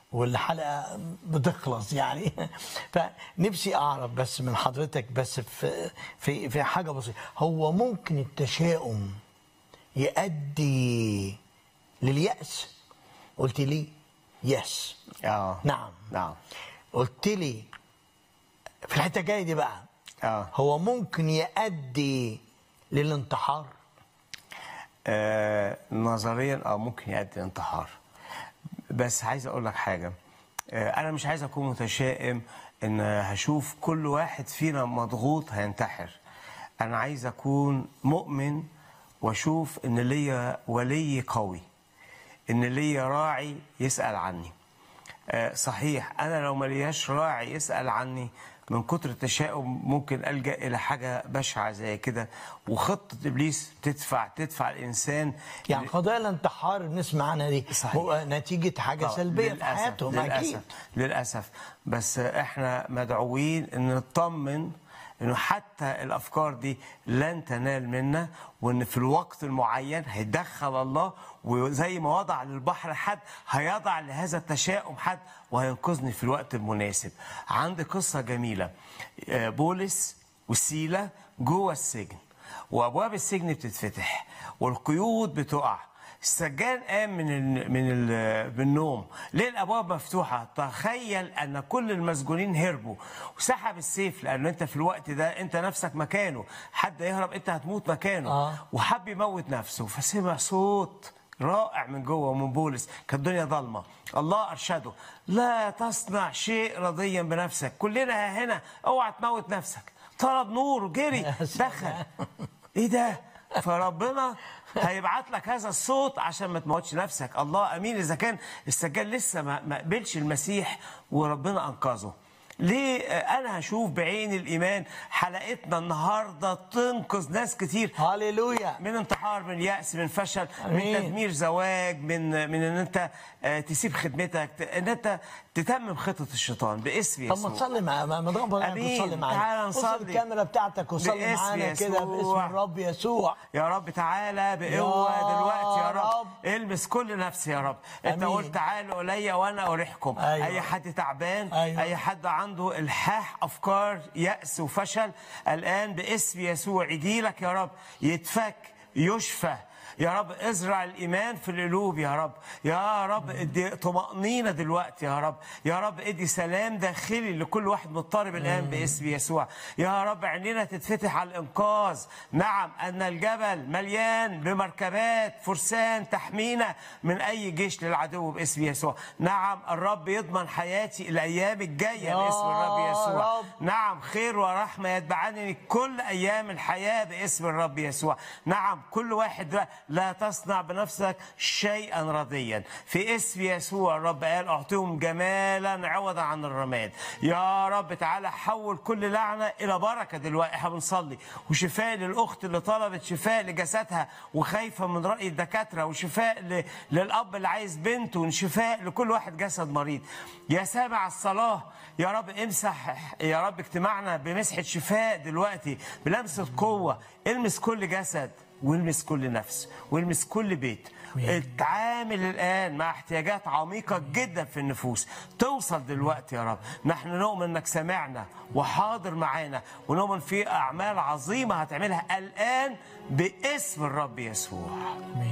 والحلقه بتخلص يعني فنفسي اعرف بس من حضرتك بس في في في حاجه بسيطه هو ممكن التشاؤم يؤدي لليأس قلت لي يس اه نعم نعم قلت لي في الحته الجايه دي بقى اه هو ممكن يؤدي للانتحار آه، نظريا اه ممكن يؤدي للانتحار بس عايز اقول لك حاجه آه، انا مش عايز اكون متشائم ان هشوف كل واحد فينا مضغوط هينتحر انا عايز اكون مؤمن واشوف ان ليا ولي قوي ان ليا راعي يسال عني آه، صحيح انا لو ملياش راعي يسال عني من كتر التشاؤم ممكن الجا الى حاجه بشعه زي كده وخطه ابليس تدفع تدفع الانسان يعني قضايا الانتحار بنسمع عنها دي صحيح. هو نتيجه حاجه طبعاً، سلبيه في للأسف، حياتهم اكيد للأسف للأسف بس احنا مدعوين ان نطمن انه حتى الافكار دي لن تنال منا وان في الوقت المعين هيدخل الله وزي ما وضع للبحر حد هيضع لهذا التشاؤم حد وهينقذني في الوقت المناسب عندي قصة جميلة آه، بولس وسيلة جوه السجن وابواب السجن بتتفتح والقيود بتقع السجان قام من ال من ال من النوم ليه الابواب مفتوحه تخيل ان كل المسجونين هربوا وسحب السيف لانه انت في الوقت ده انت نفسك مكانه حد يهرب انت هتموت مكانه آه. وحب يموت نفسه فسمع صوت رائع من جوه ومن بولس كانت الدنيا ضلمه الله ارشده لا تصنع شيء رضيا بنفسك كلنا هنا اوعى تموت نفسك طلب نور وجري يا سلام. دخل ايه ده فربنا هيبعت لك هذا الصوت عشان ما تموتش نفسك الله امين اذا كان السجان لسه ما ما قبلش المسيح وربنا انقذه ليه آه، انا هشوف بعين الايمان حلقتنا النهارده تنقذ ناس كتير هاليلويا من انتحار من يأس من فشل من أمين. تدمير زواج من من ان انت آه، تسيب خدمتك ت- ان انت تتمم خطة الشيطان باسم طب ما يسوع تصلي معايا ما ما ضرب أمين. تصلي معايا تعالى بص نصلي. الكاميرا بتاعتك وصلي باسم معانا كده باسم يسوع. الرب يسوع يا رب تعالى بقوة يا دلوقتي يا رب. رب. المس كل نفس يا رب انت أمين. قلت تعالوا الي وانا اريحكم أيوة. اي حد تعبان أيوة. اي حد عنده الحاح افكار يأس وفشل الان باسم يسوع يجي لك يا رب يتفك يشفى يا رب ازرع الايمان في القلوب يا رب يا رب ادي طمانينه دلوقتي يا رب يا رب ادي سلام داخلي لكل واحد مضطرب الان باسم يسوع يا رب عينينا تتفتح على الانقاذ نعم ان الجبل مليان بمركبات فرسان تحمينا من اي جيش للعدو باسم يسوع نعم الرب يضمن حياتي الايام الجايه يا باسم الرب يسوع رب. نعم خير ورحمة يتبعني كل أيام الحياة باسم الرب يسوع نعم كل واحد لا, لا تصنع بنفسك شيئا رضيا في اسم يسوع الرب قال أعطيهم جمالا عوضا عن الرماد يا رب تعالى حول كل لعنة إلى بركة دلوقتي احنا بنصلي وشفاء للأخت اللي طلبت شفاء لجسدها وخايفة من رأي الدكاترة وشفاء ل... للأب اللي عايز بنته وشفاء لكل واحد جسد مريض يا سامع الصلاة يا رب امسح يا رب اجتماعنا بمسحة شفاء دلوقتي بلمسة قوة المس كل جسد والمس كل نفس والمس كل بيت اتعامل الآن مع احتياجات عميقة جدا في النفوس توصل دلوقتي يا رب نحن نؤمن انك سمعنا وحاضر معانا ونؤمن في أعمال عظيمة هتعملها الآن باسم الرب يسوع